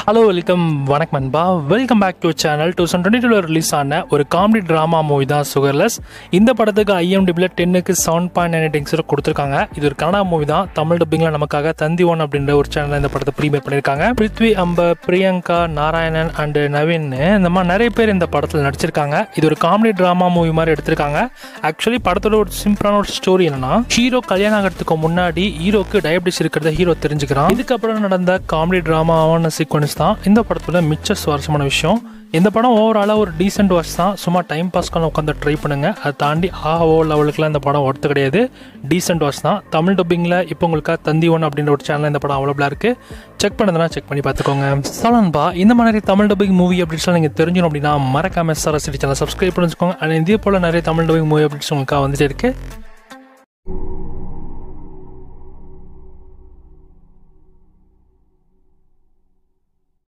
hello welcome வணக்கம் நண்பா welcome back to channel two thousand twenty டூவில் ரிலீஸ் ஆன ஒரு காமெடி ட்ராமா மூவி தான் சுகர்லெஸ் இந்த படத்துக்கு ஐஎம்டிபியில் டென்னுக்கு செவன் பாயிண்ட் நைன் எயிட் கொடுத்துருக்காங்க இது ஒரு கன்னடா மூவி தான் தமிழ் டப்பிங்கில் நமக்காக தந்தி ஒன் அப்படின்ற ஒரு சேனலில் இந்த படத்தை ப்ரீமியர் பண்ணியிருக்காங்க பிருத்வி அம்ப பிரியங்கா நாராயணன் அண்டு நவீன் இந்த மாதிரி நிறைய பேர் இந்த படத்தில் நடிச்சிருக்காங்க இது ஒரு காமெடி ட்ராமா மூவி மாதிரி எடுத்திருக்காங்க ஆக்சுவலி படத்தோட ஒரு சிம்பிளான ஒரு ஸ்டோரி என்னன்னா ஹீரோ கல்யாணம் ஆகிறதுக்கு முன்னாடி ஹீரோக்கு டயபிட்டிஸ் இருக்கிறத ஹீரோ தெரிஞ்சுக்கிறான் இதுக்கப்புறம் நடந்த காமெடி ட்ராமாவான சீக்வன்ஸ் தான் இந்த படத்தோட மிச்ச சுவாரஸ்யமான விஷயம் இந்த படம் ஓவராலாக ஒரு டீசென்ட் வாட்ச் தான் சும்மா டைம் பாஸ்க்கான உட்காந்து ட்ரை பண்ணுங்கள் அதை தாண்டி ஆ ஓ லெவலுக்குலாம் இந்த படம் ஒர்த்து கிடையாது டீசென்ட் வாட்ச் தான் தமிழ் டப்பிங்கில் இப்போ உங்களுக்காக தந்தி ஒன் அப்படின்ற ஒரு சேனல் இந்த படம் அவைலபிளாக இருக்குது செக் பண்ணதுனா செக் பண்ணி பார்த்துக்கோங்க சலன்பா இந்த மாதிரி தமிழ் டப்பிங் மூவி அப்படின்னு நீங்கள் தெரிஞ்சிடும் அப்படின்னா மறக்காம சார் சிட்டி சேனல் சப்ஸ்கிரைப் பண்ணி வச்சுக்கோங்க அண்ட் இதே போல் நிறைய தமிழ் டப்பிங் மூவி அப்படின்னு உங்களுக்காக வந்துட்டு இருக்குது